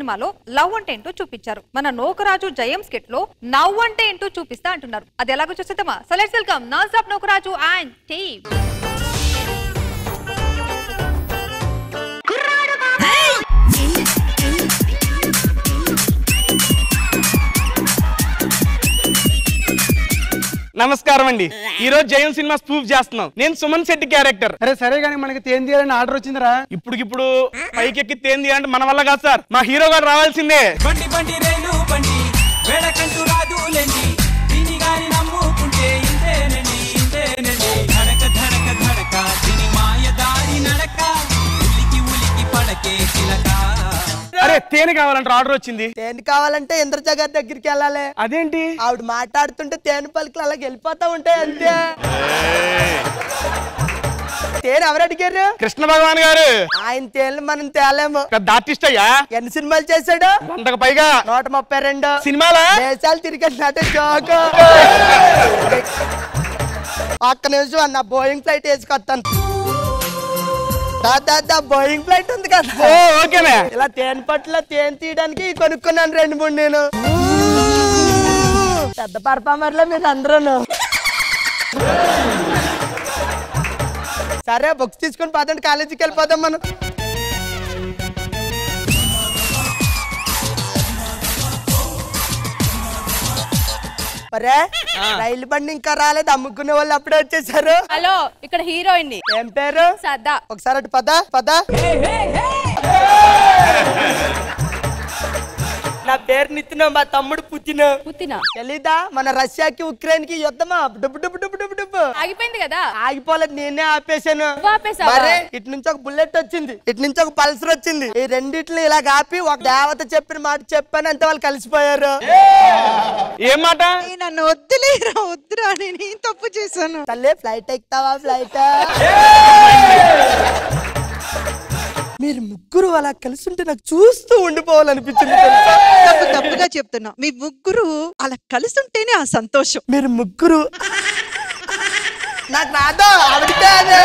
సినిమాలో లవ్ అంటే ఏంటో చూపించారు మన నోకరాజు జయం స్కిట్ లో నవ్ అంటే ఏంటో చూపిస్తా అంటున్నారు అది ఎలాగో చూసేద్దామా so let's welcome non stop Nookaraju and team నమస్కారం అండి ఈ రోజు జయం సినిమా ప్రూఫ్ చేస్తున్నాం నేను సుమన్ శెట్టి క్యారెక్టర్ అరే సరే కానీ మనకి తేం తీయాలని ఆర్డర్ వచ్చిందిరా ఇప్పుడికిప్పుడు పైకెక్కి తేంది అంటే మన వల్ల కాదు సార్ మా హీరో గారు రావాల్సిందే బండి బండి రైలు బండి వేడకంటూ రాదులేండి దీని గాని నమ్ముకుంటే ఇంతేనండి ఇంతేనండి ధడక ధడక ధడక దీని మాయ దారి నడక ఉలికి ఉలికి పడకే చిలక అరే తేనె కావాలంటారు ఆర్డర్ వచ్చింది తేనె కావాలంటే ఇంద్రజ గారి దగ్గరికి వెళ్ళాలి అదేంటి ఆవిడ మాట్లాడుతుంటే తేనె పలుకులు అలాగ వెళ్ళిపోతా ఉంటాయి అంతే తేనె ఎవరు అడిగారు కృష్ణ భగవాన్ గారు ఆయన తేనెలు మనం తేలేము పెద్ద ఆర్టిస్ట్ అయ్యా ఎన్ని సినిమాలు చేశాడు వందకు పైగా నూట ముప్పై రెండు సినిమాలా దేశాలు తిరిగి నట జోకు ఒక్క నిమిషం అన్న బోయింగ్ ఫ్లైట్ వేసుకొస్తాను దా, దా, దా, బోయింగ్ ఫ్లైట్ ఉంది కదా ఓ ఓకేనే ఇలా తేనె పట్టులో తేనె తీయడానికి కొనుక్కున్నాను రెండు మూడు నేను పెద్ద పర్ఫార్మర్లో మీరు అందరూ సరే బుక్స్ తీసుకొని పదండి కాలేజీకి వెళ్ళిపోదాం మనం మరే రైలు బండి ఇంకా రాలేదు అమ్ముకునే వాళ్ళు అప్పుడే వచ్చేసారు హలో ఇక్కడ హీరోయిన్ ని ఏం పేరు సదా ఒకసారి అటు పద పద నా పేరు నితిన మా తమ్ముడు పుతిన పుత్తిన తెలీదా మన రష్యాకి ఉక్రెయిన్ కి యుద్ధమా డుబ్బు డుబ్బు డుబ్బు డుబ్బు డుబ్బు ఆగిపోయింది కదా ఆగిపోలేదు నేనే ఆపేశాను నువ్వు ఆపేశావా? మరి ఇటు నుంచి ఒక బుల్లెట్ వచ్చింది ఇటు నుంచి ఒక పల్సర్ వచ్చింది ఈ రెండిట్లు ఇలా ఆపి ఒక దేవత చెప్పిన మాట చెప్పాను అంతే వాళ్ళు కలిసిపోయారు ఏం మాట నన్ను వద్దులేరా వద్దురా నేను ఏం తప్పు చేశాను తల్లి ఫ్లైట్ ఎక్కుతావా ఫ్లైట్ మీరు ముగ్గురు అలా కలిసి ఉంటే నాకు చూస్తూ ఉండిపోవాలనిపించింది తెలుసా? తప్పు తప్పుగా చెప్తున్నా మీ ముగ్గురు అలా కలిసి ఉంటేనే ఆ సంతోషం మీరు ముగ్గురు నాకు రాదు ఆవిడకే అదే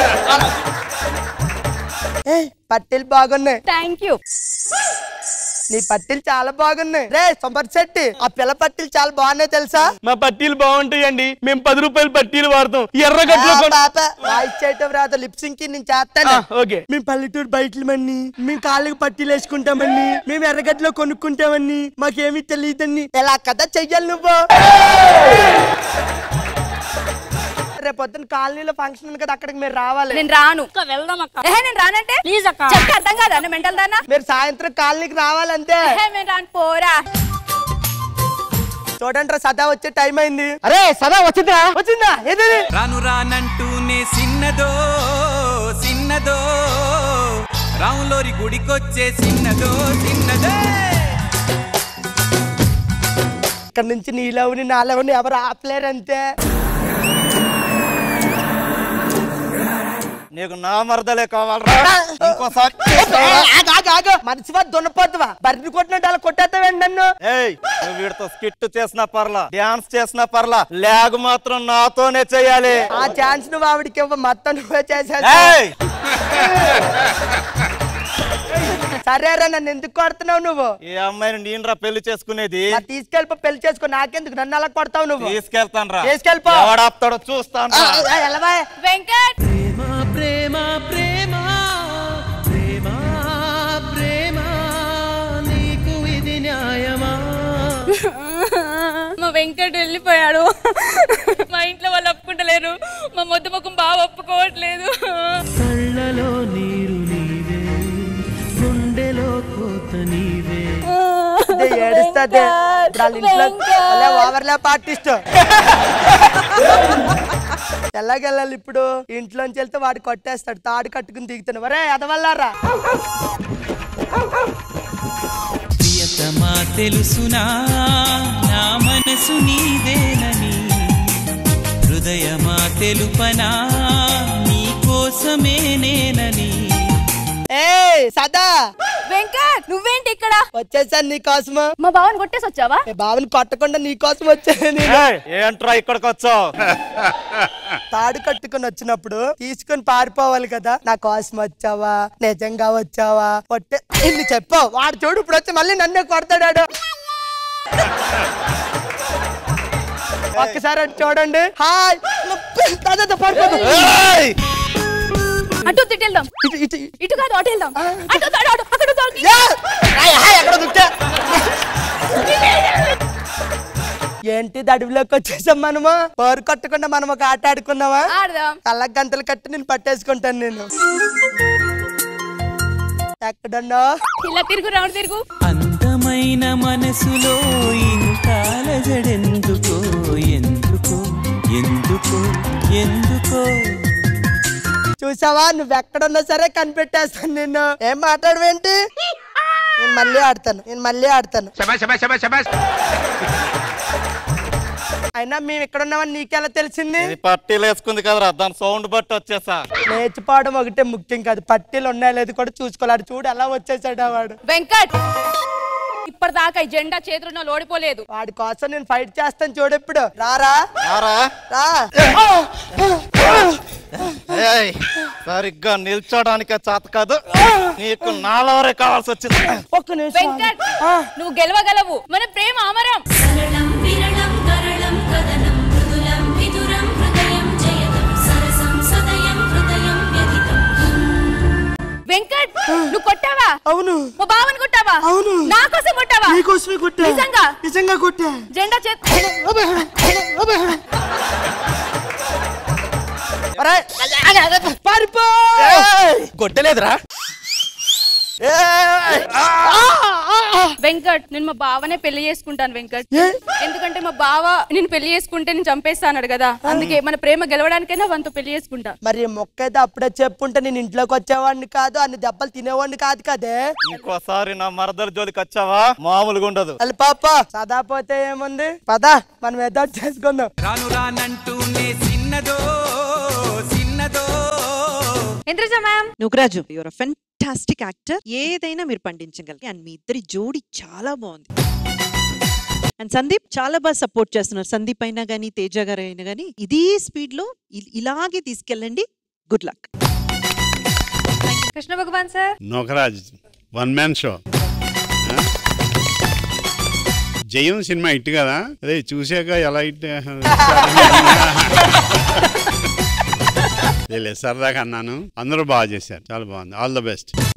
ఏ పట్టీలు బాగున్నాయి థ్యాంక్ యూ నీ పట్టీలు చాలా బాగున్నాయి రే సొంపర్ శెట్టి ఆ పిల్ల పట్టీలు చాలా బాగున్నాయి తెలుసా మా పట్టీలు బాగుంటాయండి మేము పది రూపాయలు పట్టీలు వాడతాం ఎర్రగడ్డలో ఆ కొన్- పాప వాయిస్ చేయటం రాదు లిప్సింగ్ కి నేను చేస్తాను ఆ, ఓకే మేము పల్లెటూరు బయటమని మేము కాళ్ళకి పట్టీలు వేసుకుంటామని మేము ఎర్రగడ్డలో కొనుక్కుంటామని మాకేమీ తెలియదని ఎలా కదా చెయ్యాలి నువ్వు రేపు పొద్దున్న కాలనీలో ఫంక్షన్ ఉంది కదా అక్కడికి మీరు రావాలి నేను రాను అక్క వెళ్దాం అక్క ఏహే నేను రానంటే ప్లీజ్ అక్క చెప్తే అర్థం కాదా నేను మెంటల్ దానా మీరు సాయంత్రం కాలనీకి రావాలంతే ఏహే నేను రాను పోరా చూడండి రా సదా వచ్చే టైం అయింది అరే సదా వచ్చిందా వచ్చిందా ఏది రాను రానంటూనే సిన్నదో సిన్నదో రాములోరి గుడికొచ్చే సిన్నదో సిన్నదే ఇక్కడ నుంచి నీలవుని నాలవుని ఎవరు ఆపలేరంతే నీకు నా మరదలే కావాలరా ఇంకోసారి మనిషి దున్నపోతువా బర్రెని కొట్టినట్టు అలా కొట్టేస్తావేంటి నన్ను ఏయ్ నువ్వు వీడితో స్కిట్ చేసినా పర్లా డాన్స్ చేసినా పర్లా లాగ్ మాత్రం నాతోనే చేయాలి ఆ ఛాన్స్ నువ్వు ఆవిడకి ఇవ్వ మొత్తం నువ్వే చేసేస్తా ఏయ్ సరేరా నన్ను ఎందుకు కొడుతున్నావు నువ్వు ఈ అమ్మాయిని నేనురా పెళ్లి చేసుకునేది మరి తీసుకెళ్ళిపో పెళ్లి చేసుకో నాకెందుకు నన్ను అలా కొడతావు నువ్వు తీసుకెళ్తాను రా తీసుకెళ్ళిపో. ఎవడాపుతాడో చూస్తాను ఆ, రా. ఆ, ఎలవా వెంకట్ ప్రేమ ప్రేమ ప్రేమ ప్రేమ నీకు ఇది న్యాయమా మా వెంకట్ వెళ్ళిపోయాడు మా ఇంట్లో వాళ్ళు ఒప్పుకుంటలేరు మా మొద్దు ముఖం బాగా ఒప్పుకోవట్లేదు కళ్ళలో నీరు నీవే గుండెలో కోత నీవే ఇదే ఏడుస్తుంది ఇప్పుడు వాళ్ళ ఇంట్లో వాళ్ళే ఓవర్లాప్ ఆర్టిస్ట్ ఎలాగెళ్ళాలి ఇప్పుడు ఇంట్లోంచి వెళ్తే వాడు కొట్టేస్తాడు తాడు కట్టుకుని దిగుతాను వరే ఎదవల్లారా ప్రియతమా తెలుసునా నా మనసు నీదేనని హృదయమా తెలుపనా నీ కోసమే నేనని ఏ ఏ సదా వెంకట్ నువ్వేంటి ఇక్కడ వచ్చేసాను నీ కోసము మా బావని కొట్టేసి వచ్చావా ఏ బావని కొట్టకుండా నీ కోసం వచ్చాను నేను. ఏయ్, ఏంట్రా ఇక్కడికి వచ్చావు తాడు కట్టుకుని వచ్చినప్పుడు తీసుకుని పారిపోవాలి కదా నా కోసం వచ్చావా నిజంగా వచ్చావా కొట్టే ఇన్ని చెప్పావు వాడు చూడు ఇప్పుడు వచ్చి మళ్ళీ నన్నే కొడతాడాడు ఒక్కసారి అటు చూడండి హాయ్ నొప్పి. దా, దా, దా, పారిపోదాం. ఏయ్! అటు తిట్టి వెళ్దాం ఇటు, ఇటు. ఇటు కాదు అటు వెళ్దాం అటు అటు అటు అక్కడ దొరికి. యా! హాయ్, హాయ్, ఎక్కడ దుక్కా? ఏంటి ఇది అడవిలోకి వచ్చేసాం మనము పోరు కట్టకుండా మనం ఒక ఆట ఆడుకుందామా ఆడదాం కళ్ళకి గంటలు కట్టి నేను పట్టేసుకుంటాను నేను ఎక్కడన్నా ఇలా తిరుగు రౌండ్ తిరుగు అందమైన మనసులో ఇంత అలజడెందుకో ఎందుకో ఎందుకో ఎందుకో చూసావా నువ్వు ఎక్కడున్నా సరే కనిపెట్టేస్తాను నిన్ను ఏం మాట్లాడవేంటి నేను మళ్ళీ ఆడతాను నేను మళ్ళీ ఆడతాను అయినా మేము ఇక్కడ ఉన్నామని నీకెలా తెలిసింది ఇది పట్టీలు వేసుకుంది కదరా దాని సౌండ్ బట్టి వచ్చేసా లేచిపోవడం ఒకటే ముఖ్యం కాదు పట్టీలు ఉన్నాయో లేదు కూడా చూసుకోవాలి చూడు ఎలా వచ్చేసాడు ఆ వాడు వెంకట్ ఇప్పటిదాకా ఈ జెండా చేతుల్లో ఓడిపోలేదు వాడి కోసం నేను ఫైట్ చేస్తాను చూడు ఇప్పుడు రారా రారా రా ఏయ్, సరిగ్గా నిల్చోడానికే చేత కాదు నీకు నాలవరే కావాల్సి వచ్చింది ఒక్క నిమిషం వెంకట్ నువ్వు గెలవగలవు మన ప్రేమ అమరం सरलं विरलं तरलं कदनं मृदुलं विदुरं हृदयं जयतं सरसं सदयं हृदयं व्यथितम् వెంకట్ నువ్వు కొట్టావా అవును మా బావని కొట్టావా అవును. నా కోసం కొట్టావా నీకోసమే కొట్టా నిజంగా? నిజంగా కొట్టా జెండా చేతు ఒరేయ్, పారిపో కొట్టలేదురా వెంకట్ నేను మా బావనే పెళ్లి చేసుకుంటాను వెంకట్ ఏ? ఎందుకంటే మా బావ నేను పెళ్లి చేసుకుంటే నేను చంపేస్తాను కదా అందుకే మన ప్రేమ గెలవడానికైనా వంతో పెళ్లి చేసుకుంటా మరి ఈ మొక్క అయితే అప్పుడే చెప్పుంటే నేను ఇంట్లోకి వచ్చేవాడిని కాదు అన్ని దెబ్బలు తినేవాడిని కాదు కదే ఇంకోసారి నా మరదల జోలికి వచ్చావా మామూలుగా ఉండదు అది పాప సదా పోతే ఏముంది పదా మనం ఏదో ఒకటి చేసుకుందాం రాను రానంటూనే చిన్నదో చిన్నదో Indraja ma'am Nookaraju your fantastic actor ఏదైనా మీరు పండించగలిగి అండ్ మీ ఇద్దరి జోడి చాలా బాగుంది అండ్ సందీప్ చాలా బాగా సపోర్ట్ చేస్తున్నారు సందీప్ అయినా కానీ తేజ గారు అయినా కానీ ఇదే స్పీడ్ లో ఇ- ఇలాగే తీసుకెళ్ళండి good luck Krishna Bhagavan sir Nookaraj one man show Jayam cinema hit కదా అదే చూసాక ఎలా హిట్ లేదు సరదాగా అన్నాను అందరూ బాగా చేశారు చాలా బాగుంది ఆల్ ద బెస్ట్